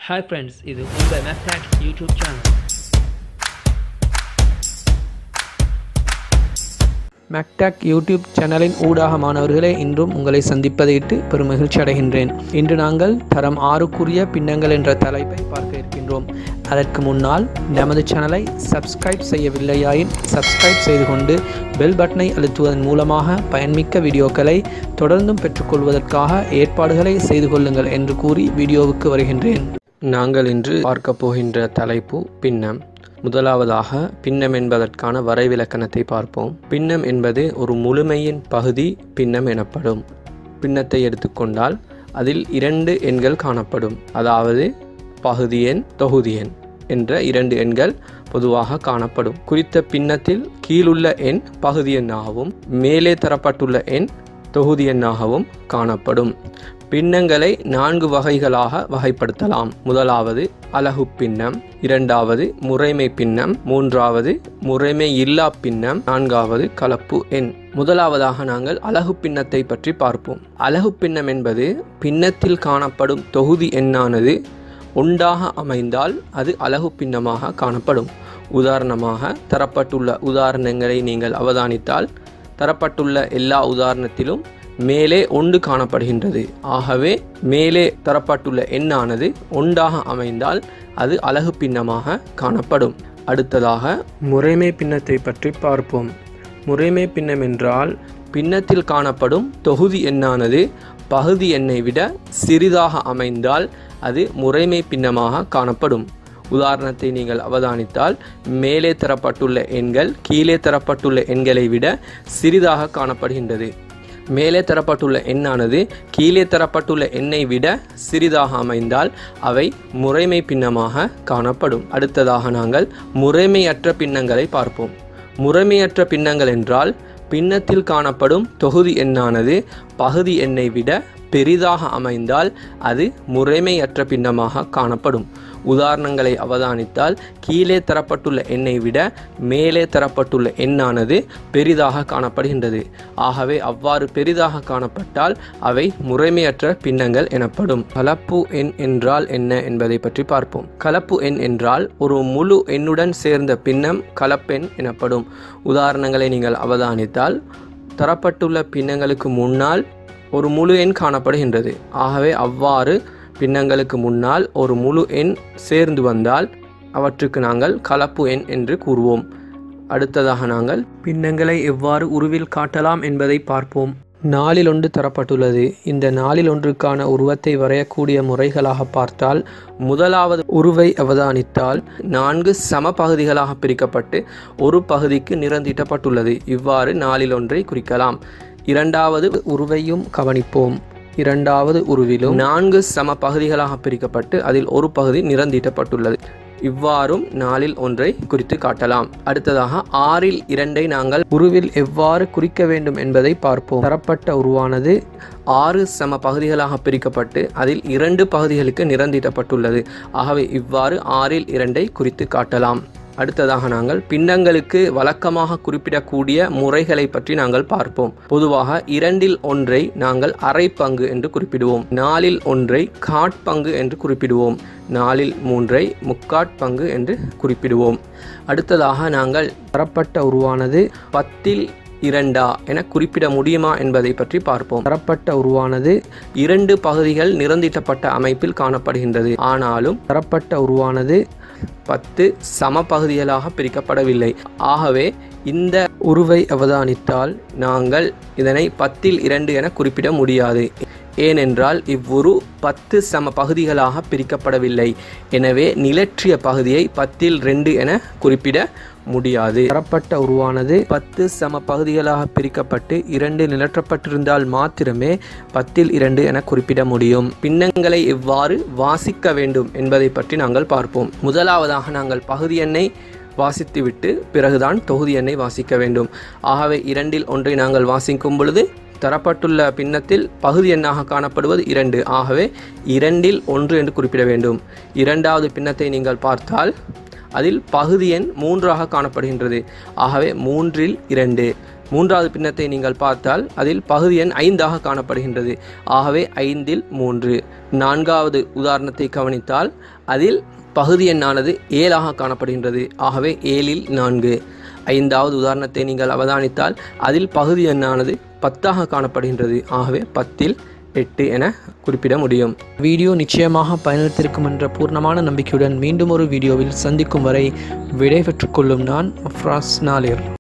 hi friends இது உங்கள் மேக்டாக் யூடியூப் சேனல் மேக்டாக் யூடியூப் சேனலின் ஊடாக மாணவர்களே இன்றும் உங்களை சந்திப்பதையிட்டு பெரும் மகிழ்ச்சி அடைகின்றேன் இன்று நாங்கள் தரம் ஆறுக்குரிய பின்னங்கள் என்ற தலைப்பை பார்க்க இருக்கின்றோம் அதற்கு முன்னால் நமது சேனலை சப்ஸ்கிரைப் செய்யவில்லையாயின் சப்ஸ்கிரைப் செய்து கொண்டு பெல் பட்டனை அழுத்துவதன் மூலமாக பயன்மிக்க வீடியோக்களை தொடர்ந்தும் பெற்றுக்கொள்வதற்காக ஏற்பாடுகளை செய்து கொள்ளுங்கள் என்று கூறி வீடியோவுக்கு வருகின்றேன் நாங்கள் இன்று பார்க்க போகின்ற தலைப்பு பின்னம் முதலாவதாக பின்னம் என்பதற்கான வரைவிலக்கணத்தை பார்ப்போம் பின்னம் என்பது ஒரு முழுமையின் பகுதி பின்னம் எனப்படும் பின்னத்தை எடுத்துக்கொண்டால் அதில் இரண்டு எண்கள் காணப்படும் அதாவது பகுதி எண் தொகுதி எண் என்ற இரண்டு எண்கள் பொதுவாக காணப்படும் குறித்த பின்னத்தில் கீழுள்ள எண் பகுதி எண்ணாகவும் மேலே தரப்பட்டுள்ள எண் தொகுதி எண்ணாகவும் காணப்படும் பின்னங்களை நான்கு வகைகளாக வகைப்படுத்தலாம் முதலாவது அலகு பின்னம் இரண்டாவது முறைமை பின்னம் மூன்றாவது முறைமை இல்லா பின்னம் நான்காவது கலப்பு எண் முதலாவதாக நாங்கள் அலகு பின்னத்தை பற்றி பார்ப்போம் அலகு பின்னம் என்பது பின்னத்தில் காணப்படும் தொகுதி எண்ணானது ஒன்றாக அமைந்தால் அது அலகு பின்னமாக காணப்படும் உதாரணமாக தரப்பட்டுள்ள உதாரணங்களை நீங்கள் அவதானித்தால் தரப்பட்டுள்ள எல்லா உதாரணத்திலும் மேலே ஒன்று காணப்படுகின்றது ஆகவே மேலே தரப்பட்டுள்ள எண்ணானது ஒன்றாக அமைந்தால் அது அலகு பின்னமாக காணப்படும் அடுத்ததாக முறைமை பின்னத்தை பற்றி பார்ப்போம் முறைமை பின்னம் என்றால் பின்னத்தில் காணப்படும் தொகுதி எண்ணானது பகுதி எண்ணை விட சிறிதாக அமைந்தால் அது முறைமை பின்னமாக காணப்படும் உதாரணத்தை நீங்கள் அவதானித்தால் மேலே தரப்பட்டுள்ள எண்கள் கீழே தரப்பட்டுள்ள எண்களை விட சிறிதாக காணப்படுகின்றது மேலே தரப்பட்டுள்ள எண்ணானது கீழே தரப்பட்டுள்ள எண்ணை விட சிறிதாக அமைந்தால் அவை முறைமை பின்னமாக காணப்படும் அடுத்ததாக நாங்கள் முறைமையற்ற பின்னங்களை பார்ப்போம் முறைமையற்ற பின்னங்கள் என்றால் பின்னத்தில் காணப்படும் தொகுதி எண்ணானது பகுதி எண்ணை விட பெரிதாக அமைந்தால் அது முறைமையற்ற பின்னமாக காணப்படும் உதாரணங்களை அவதானித்தால் கீழே தரப்பட்டுள்ள எண்ணை விட மேலே தரப்பட்டுள்ள எண்ணானது பெரிதாக காணப்படுகின்றது ஆகவே அவ்வாறு பெரிதாக காணப்பட்டால் அவை முறைமையற்ற பின்னங்கள் எனப்படும் கலப்பு எண் என்றால் என்ன என்பதை பற்றி பார்ப்போம் கலப்பு எண் என்றால் ஒரு முழு எண்ணுடன் சேர்ந்த பின்னம் கலப்பெண் எனப்படும் உதாரணங்களை நீங்கள் அவதானித்தால் தரப்பட்டுள்ள பின்னங்களுக்கு முன்னால் ஒரு முழு எண் காணப்படுகின்றது ஆகவே அவ்வாறு பின்னங்களுக்கு முன்னால் ஒரு முழு எண் சேர்ந்து வந்தால் அவற்றுக்கு நாங்கள் கலப்பு எண் என்று கூறுவோம் அடுத்ததாக நாங்கள் பின்னங்களை எவ்வாறு உருவில் காட்டலாம் என்பதை பார்ப்போம் நாளில் ஒன்று தரப்பட்டுள்ளது இந்த நாளில் ஒன்றுக்கான உருவத்தை வரையக்கூடிய முறைகளாக பார்த்தால் முதலாவது உருவை அவதானித்தால் நான்கு சம பகுதிகளாக பிரிக்கப்பட்டு ஒரு பகுதிக்கு நிறந்தீட்டப்பட்டுள்ளது இவ்வாறு நாளில் ஒன்றை குறிக்கலாம் இரண்டாவது உருவையும் கவனிப்போம் இரண்டாவது உருவிலும் நான்கு சம பகுதிகளாக பிரிக்கப்பட்டு அதில் ஒரு பகுதி நிறந்தீட்டப்பட்டுள்ளது இவ்வாறும் நாளில் ஒன்றை குறித்து காட்டலாம் அடுத்ததாக ஆறில் இரண்டை நாங்கள் உருவில் எவ்வாறு குறிக்க வேண்டும் என்பதை பார்ப்போம் தரப்பட்ட உருவானது ஆறு சம பகுதிகளாக பிரிக்கப்பட்டு அதில் இரண்டு பகுதிகளுக்கு நிறந்தீட்டப்பட்டுள்ளது ஆகவே இவ்வாறு ஆறில் இரண்டை குறித்து காட்டலாம் அடுத்ததாக நாங்கள் பின்னங்களுக்கு வழக்கமாக குறிப்பிடக்கூடிய முறைகளை பற்றி நாங்கள் பார்ப்போம் பொதுவாக இரண்டில் ஒன்றை நாங்கள் அரை பங்கு என்று குறிப்பிடுவோம் நாலில் ஒன்றை காட்பங்கு என்று குறிப்பிடுவோம் நாலில் மூன்றை முக்காட்பங்கு என்று குறிப்பிடுவோம் அடுத்ததாக நாங்கள் தரப்பட்ட உருவானது பத்தில் இரண்டா என குறிப்பிட முடியுமா என்பதை பற்றி பார்ப்போம் தரப்பட்ட உருவானது இரண்டு பகுதிகள் நிறந்திட்டப்பட்ட அமைப்பில் காணப்படுகின்றது ஆனாலும் தரப்பட்ட உருவானது பத்து சம பகுதிகளாக பிரிக்கப்படவில்லை ஆகவே இந்த உருவை அவதானித்தால் நாங்கள் இதனை பத்தில் இரண்டு என குறிப்பிட முடியாது ஏனென்றால் இவ்வுரு பத்து சம பகுதிகளாக பிரிக்கப்படவில்லை எனவே நிலற்றிய பகுதியை பத்தில் ரெண்டு என குறிப்பிட முடியாது தரப்பட்ட உருவானது பத்து சம பகுதிகளாக பிரிக்கப்பட்டு இரண்டு நிலற்றப்பட்டிருந்தால் மாத்திரமே பத்தில் இரண்டு என குறிப்பிட முடியும் பின்னங்களை எவ்வாறு வாசிக்க வேண்டும் என்பதை பற்றி நாங்கள் பார்ப்போம் முதலாவதாக நாங்கள் பகுதி எண்ணை வாசித்துவிட்டு பிறகுதான் தொகுதி எண்ணை வாசிக்க வேண்டும் ஆகவே இரண்டில் ஒன்றை நாங்கள் வாசிக்கும் பொழுது தரப்பட்டுள்ள பின்னத்தில் பகுதி எண்ணாக காணப்படுவது இரண்டு ஆகவே இரண்டில் ஒன்று என்று குறிப்பிட வேண்டும் இரண்டாவது பின்னத்தை நீங்கள் பார்த்தால் அதில் பகுதி எண் மூன்றாக காணப்படுகின்றது ஆகவே மூன்றில் இரண்டு மூன்றாவது பின்னத்தை நீங்கள் பார்த்தால் அதில் பகுதி எண் ஐந்தாக காணப்படுகின்றது ஆகவே ஐந்தில் மூன்று நான்காவது உதாரணத்தை கவனித்தால் அதில் பகுதி எண்ணானது ஏழாக காணப்படுகின்றது ஆகவே ஏழில் நான்கு ஐந்தாவது உதாரணத்தை நீங்கள் அவதானித்தால் அதில் பகுதி எண்ணானது பத்தாக காணப்படுகின்றது ஆகவே பத்தில் எட்டு என குறிப்பிட முடியும் வீடியோ நிச்சயமாக பயனளித்திருக்கும் என்ற பூர்ணமான நம்பிக்கையுடன் மீண்டும் ஒரு வீடியோவில் சந்திக்கும் வரை விடை பெற்றுக்கொள்ளும் நான் அஃப்ராஸ் நாலிர்